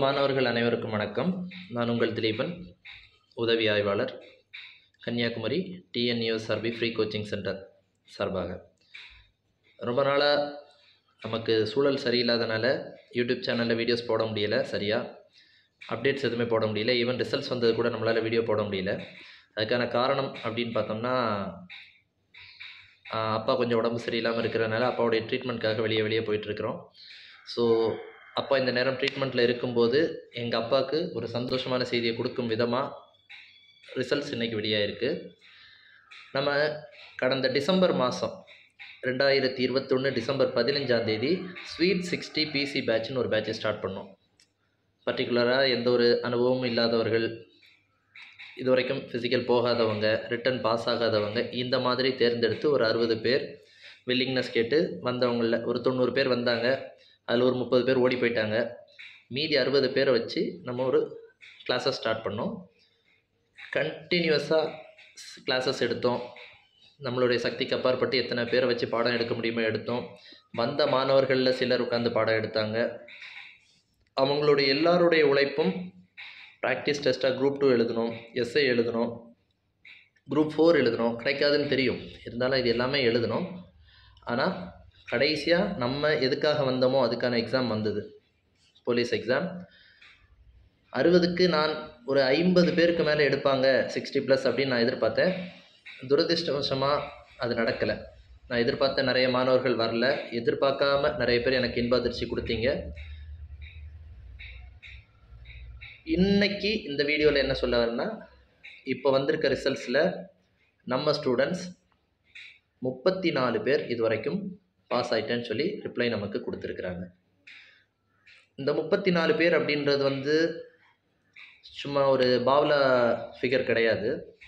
மாணவர்கள் அனைவருக்கும் வணக்கம் நான் உங்கள் திலீபன் உதவி ஆய்வாளர் Kanyakumari TNUSRB free coaching centre சார்பாக ரொம்ப நாளாக நமக்கு சூழல் சரியில்லாதனால யூடியூப் சேனலில் வீடியோஸ் போட முடியல சரியாக அப்டேட்ஸ் எதுவுமே போட முடியல ஈவன் ரிசல்ட்ஸ் வந்தது கூட நம்மளால் வீடியோ போட முடியல அதுக்கான காரணம் அப்படின்னு பார்த்தோம்னா ஆஹ் அப்பா கொஞ்சம் உடம்பு சரியில்லாமல் இருக்கிறனால அப்பாவுடைய ட்ரீட்மெண்ட்காக வெளியே வெளியே போயிட்டுருக்குறோம் ஸோ அப்பா இந்த நேரம் ட்ரீட்மெண்ட்டில் இருக்கும்போது எங்கள் அப்பாவுக்கு ஒரு சந்தோஷமான செய்தியை கொடுக்கும் விதமாக ரிசல்ட்ஸ் இன்றைக்கி வெளியாயிருக்கு நம்ம கடந்த டிசம்பர் மாதம் ரெண்டாயிரத்தி இருபத்தொன்று டிசம்பர் பதினஞ்சாம் தேதி ஸ்வீட் சிக்ஸ்டி பிசி பேட்ச்னு ஒரு பேட்சை ஸ்டார்ட் பண்ணோம் பர்டிகுலராக எந்த ஒரு அனுபவமும் இல்லாதவர்கள் இது வரைக்கும் ஃபிசிக்கல் போகாதவங்க ரிட்டன் பாஸ் ஆகாதவங்க இந்த மாதிரி தேர்ந்தெடுத்து ஒரு அறுபது பேர் வில்லிங்னஸ் கேட்டு வந்தவங்களில் ஒரு தொண்ணூறு பேர் வந்தாங்க அதில் ஒரு முப்பது பேர் ஓடி போயிட்டாங்க மீதி அறுபது பேரை வச்சு நம்ம ஒரு கிளாஸை ஸ்டார்ட் பண்ணோம் கண்டினியூஸாக கிளாஸஸ் எடுத்தோம் நம்மளுடைய சக்திக்கு அப்பாற்பட்டு எத்தனை பேரை வச்சு பாடம் எடுக்க முடியுமோ எடுத்தோம் வந்த மாணவர்களில் சிலர் உட்காந்து பாடம் எடுத்தாங்க அவங்களுடைய எல்லாருடைய உழைப்பும் ப்ராக்டிஸ் டெஸ்ட்டாக குரூப் டூ எழுதணும் எஸ்ஐ எழுதணும் குரூப் ஃபோர் எழுதணும் கிடைக்காதுன்னு தெரியும் இருந்தாலும் இது எல்லாமே எழுதணும் ஆனால் கடைசியாக நம்ம எதுக்காக வந்தோமோ அதுக்கான எக்ஸாம் வந்தது போலீஸ் எக்ஸாம் அறுபதுக்கு நான் ஒரு ஐம்பது பேருக்கு மேலே எடுப்பாங்க சிக்ஸ்டி ப்ளஸ் அப்படின்னு நான் எதிர்பார்த்தேன் துரதிர்ஷ்டவசமாக அது நடக்கலை நான் எதிர்பார்த்த நிறைய மாணவர்கள் வரல எதிர்பார்க்காம நிறைய பேர் எனக்கு இன்ப அதிர்ச்சி கொடுத்தீங்க இன்னைக்கு இந்த வீடியோவில் என்ன சொல்ல வரேன்னா இப்போ வந்திருக்க ரிசல்ட்ஸில் நம்ம ஸ்டூடெண்ட்ஸ் முப்பத்தி நாலு பேர் இது வரைக்கும் பாஸ் ஆயிட்டேன்னு சொல்லி ரிப்ளை நமக்கு கொடுத்துருக்குறாங்க இந்த முப்பத்தி நாலு பேர் அப்படின்றது வந்து சும்மா ஒரு பாவ்லா ஃபிகர் கிடையாது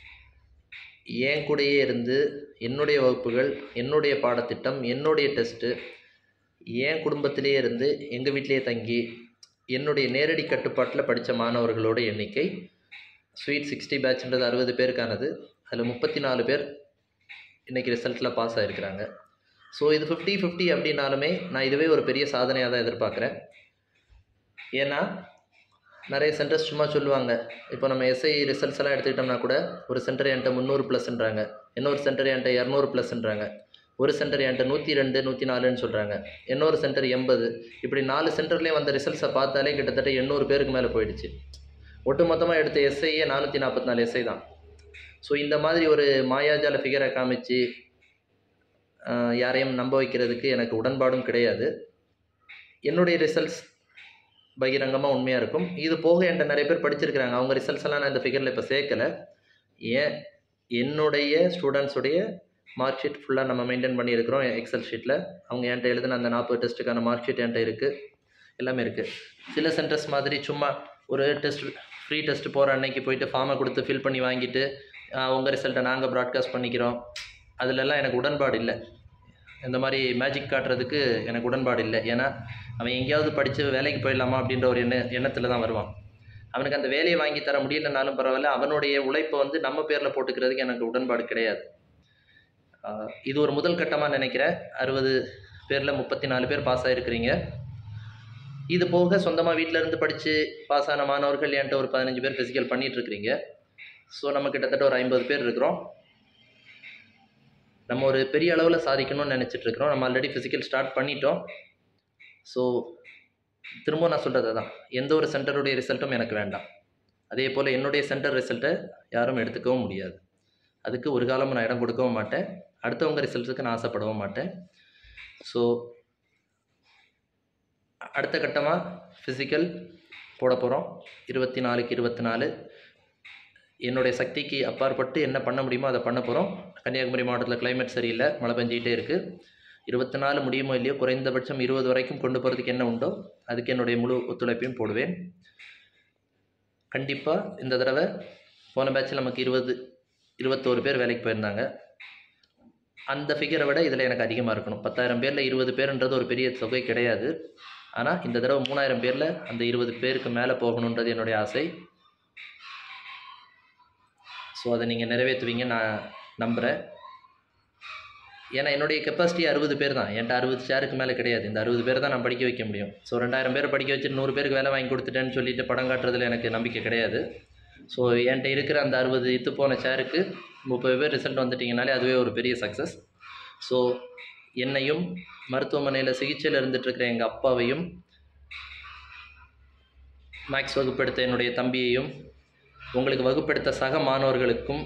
என் கூடயே இருந்து என்னுடைய வகுப்புகள் என்னுடைய பாடத்திட்டம் என்னுடைய டெஸ்ட்டு என் குடும்பத்திலேயே இருந்து எங்கள் வீட்டிலேயே தங்கி என்னுடைய நேரடி கட்டுப்பாட்டில் படித்த மாணவர்களோட எண்ணிக்கை ஸ்வீட் சிக்ஸ்டி பேட்ச்ன்றது அறுபது பேருக்கானது அதில் முப்பத்தி நாலு பேர் இன்றைக்கி ரிசல்ட்டில் பாஸ் ஆகிருக்கிறாங்க ஸோ இது ஃபிஃப்டி ஃபிஃப்டி அப்படின்னாலுமே நான் இதுவே ஒரு பெரிய சாதனையாக தான் எதிர்பார்க்குறேன் ஏன்னா நிறைய சென்டர்ஸ் சும்மா சொல்லுவாங்க இப்போ நம்ம எஸ்ஐ ரிசல்ட்ஸ் எல்லாம் எடுத்துக்கிட்டோம்னா கூட ஒரு சென்டர் என்கிட்ட முந்நூறு ப்ளஸ்ன்றாங்க இன்னொரு சென்டர் என்கிட்ட இரநூறு ப்ளஸ்ன்றாங்க ஒரு சென்டர் என்கிட்ட நூற்றி ரெண்டு நூற்றி நாலுன்னு சொல்கிறாங்க இன்னொரு சென்டர் எண்பது இப்படி நாலு சென்டர்லேயும் வந்த ரிசல்ட்ஸை பார்த்தாலே கிட்டத்தட்ட எண்ணூறு பேருக்கு மேலே போயிடுச்சு ஒட்டுமொத்தமாக எடுத்த எஸ்ஐயே நானூற்றி நாற்பத்தி நாலு எஸ்ஐ தான் ஸோ இந்த மாதிரி ஒரு மாயாஜால ஃபிகரை காமிச்சு ஆஹ், யாரையும் நம்ப வைக்கிறதுக்கு எனக்கு உடன்பாடும் கிடையாது என்னுடைய ரிசல்ட்ஸ் பகிரங்கமாக உண்மையாக இருக்கும் இது போக என்கிட்ட நிறைய பேர் படிச்சிருக்கிறாங்க அவங்க ரிசல்ட்ஸ் எல்லாம் நான் இந்த ஃபிகரில் இப்போ சேர்க்கலை ஏன் என்னுடைய ஸ்டூடெண்ட்ஸுடைய மார்க் ஷீட் ஃபுல்லாக நம்ம மெயின்டைன் பண்ணியிருக்கிறோம் எக்ஸல் ஷீட்டில் அவங்க என்கிட்ட எழுதின அந்த நாற்பது டெஸ்ட்டுக்கான மார்க் ஷீட் என்கிட்ட இருக்குது எல்லாமே இருக்குது சில சென்டர்ஸ் மாதிரி சும்மா ஒரு டெஸ்ட் ஃப்ரீ டெஸ்ட் போகிற அன்னைக்கு போயிட்டு ஃபார்மை கொடுத்து ஃபில் பண்ணி வாங்கிட்டு ஆஹ், உங்கள் ரிசல்ட்டை நாங்கள் ப்ராட்காஸ்ட் பண்ணிக்கிறோம் அதிலெல்லாம் எனக்கு உடன்பாடு இல்லை இந்த மாதிரி மேஜிக் காட்டுறதுக்கு எனக்கு உடன்பாடு இல்லை ஏன்னா அவன் எங்கேயாவது படித்து வேலைக்கு போயிடலாமா அப்படின்ற ஒரு எண்ண எண்ணத்தில் தான் வருவான் அவனுக்கு அந்த வேலையை வாங்கி தர முடியலனாலும் பரவாயில்ல அவனுடைய உழைப்பை வந்து நம்ம பேரில் போட்டுக்கிறதுக்கு எனக்கு உடன்பாடு கிடையாது ஆஹ் இது ஒரு முதல் கட்டமாக நினைக்கிறேன் அறுபது பேரில் முப்பத்தி நாலு பேர் பாஸ் ஆகிருக்கிறீங்க இது போக சொந்தமாக வீட்டில் இருந்து படித்து பாஸ் ஆன மாணவர்கள் என்கிட்ட ஒரு பதினஞ்சு பேர் ஃபிசிக்கல் பண்ணிட்டு இருக்கிறீங்க ஸோ நம்ம கிட்டத்தட்ட ஒரு ஐம்பது பேர் இருக்கிறோம் நம்ம ஒரு பெரிய அளவில் சாதிக்கணும்னு நினச்சிட்டு இருக்கிறோம் நம்ம ஆல்ரெடி ஃபிசிக்கல் ஸ்டார்ட் பண்ணிட்டோம் ஸோ திரும்ப நான் சொல்கிறது தான் எந்த ஒரு சென்டருடைய ரிசல்ட்டும் எனக்கு வேண்டாம் அதே போல் என்னுடைய சென்டர் ரிசல்ட்டை யாரும் எடுத்துக்கவும் முடியாது அதுக்கு ஒரு காலமும் நான் இடம் கொடுக்கவும் மாட்டேன் அடுத்தவங்க ரிசல்ட்ஸுக்கு நான் ஆசைப்படவும் மாட்டேன் ஸோ அடுத்த கட்டமாக ஃபிசிக்கல் போட போகிறோம் இருபத்தி நாலுக்கு இருபத்தி நாலு என்னுடைய சக்திக்கு அப்பாற்பட்டு என்ன பண்ண முடியுமோ அதை பண்ண போகிறோம் கன்னியாகுமரி மாவட்டத்தில் climate சரியில்லை மழை பெஞ்சிக்கிட்டே இருக்குது இருபத்தி நாலு முடியுமோ இல்லையோ குறைந்தபட்சம் இருபது வரைக்கும் கொண்டு போகிறதுக்கு என்ன உண்டோ அதுக்கு என்னுடைய முழு ஒத்துழைப்பையும் போடுவேன் கண்டிப்பாக இந்த தடவை போன பேட்சில் நமக்கு இருபது இருபத்தோரு பேர் வேலைக்கு போயிருந்தாங்க அந்த ஃபிகரை விட இதில் எனக்கு அதிகமாக இருக்கணும் பத்தாயிரம் பேரில் இருபது பேருன்றது ஒரு பெரிய தொகை கிடையாது ஆனால் இந்த தடவை மூணாயிரம் பேரில் அந்த இருபது பேருக்கு மேலே போகணுன்றது என்னுடைய ஆசை ஸோ அதை நீங்கள் நிறைவேற்றுவீங்க நான் நம்புகிறேன் ஏன்னா என்னுடைய கெப்பாசிட்டி அறுபது பேர் தான் என்கிட்ட அறுபது சேருக்கு மேலே கிடையாது இந்த அறுபது பேர் தான் நான் படிக்க வைக்க முடியும் ஸோ ரெண்டாயிரம் பேர் படிக்க வச்சுட்டு நூறு பேருக்கு வேலை வாங்கி கொடுத்துட்டேன்னு சொல்லிட்டு படம் காட்டுறதுல எனக்கு நம்பிக்கை கிடையாது ஸோ என்கிட்ட இருக்கிற அந்த அறுபது இத்து போன சேருக்கு முப்பது பேர் ரிசல்ட் வந்துட்டிங்கனாலே அதுவே ஒரு பெரிய சக்ஸஸ் ஸோ என்னையும் மருத்துவமனையில் சிகிச்சையில் இருந்துட்டு இருக்கிற எங்கள் அப்பாவையும் மேக்ஸ் வகுப்பெடுத்த என்னுடைய தம்பியையும் உங்களுக்கு வகுப்பெடுத்த சக மாணவர்களுக்கும்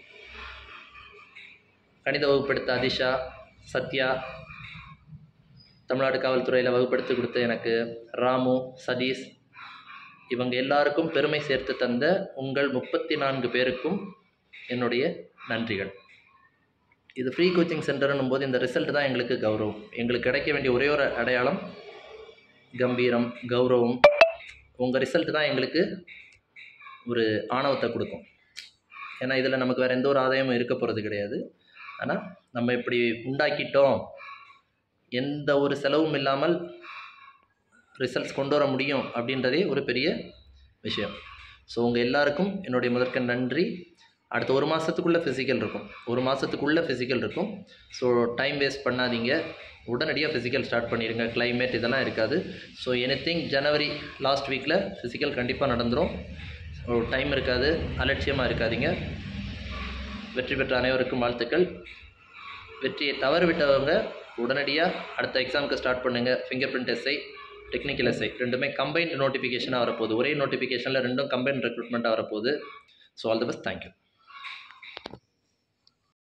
கணித வகுப்பெடுத்த அதிஷா சத்யா தமிழ்நாடு காவல்துறையில் வகுப்பெடுத்து கொடுத்த எனக்கு ராமு சதீஷ் இவங்க எல்லாருக்கும் பெருமை சேர்த்து தந்த உங்கள் முப்பத்தி நான்கு பேருக்கும் என்னுடைய நன்றிகள் இது ஃப்ரீ கோச்சிங் சென்டர்னும் போது இந்த ரிசல்ட் தான் எங்களுக்கு கௌரவம் எங்களுக்கு கிடைக்க வேண்டிய ஒரே ஒரு அடையாளம் கம்பீரம் கௌரவம் உங்கள் ரிசல்ட் தான் எங்களுக்கு ஒரு ஆணவத்தை கொடுக்கும் ஏன்னா இதில் நமக்கு வேறு எந்த ஒரு ஆதாயமும் இருக்க போகிறது கிடையாது ஆனால் நம்ம இப்படி உண்டாக்கிட்டோம் எந்த ஒரு செலவும் இல்லாமல் ரிசல்ட்ஸ் கொண்டு வர முடியும் அப்படின்றதே ஒரு பெரிய விஷயம் ஸோ உங்கள் எல்லாருக்கும் என்னுடைய முதற்க நன்றி அடுத்த ஒரு மாதத்துக்குள்ளே ஃபிசிக்கல் இருக்கும் ஒரு மாதத்துக்குள்ளே ஃபிசிக்கல் இருக்கும் ஸோ டைம் வேஸ்ட் பண்ணாதீங்க உடனடியாக ஃபிசிக்கல் ஸ்டார்ட் பண்ணிடுங்க climate இதெல்லாம் இருக்காது ஸோ எனிதிங் ஜனவரி லாஸ்ட் வீக்கில் ஃபிசிக்கல் கண்டிப்பாக நடந்துடும் ஸோ டைம் இருக்காது அலட்சியமாக இருக்காதீங்க வெற்றி பெற்ற அனைவருக்கும் வாழ்த்துக்கள் வெற்றியை தவறு விட்டவங்க உடனடியாக அடுத்த எக்ஸாமுக்கு ஸ்டார்ட் பண்ணுங்கள் fingerprint SI technical SI ரெண்டுமே கம்பைன்டு நோட்டிஃபிகேஷனாக வரப்போகுது ஒரே நோட்டிஃபிகேஷனில் ரெண்டும் கம்பைன்ட் ரெக்ரூட்மெண்ட்டாக வரப்போகுது so all the best thank you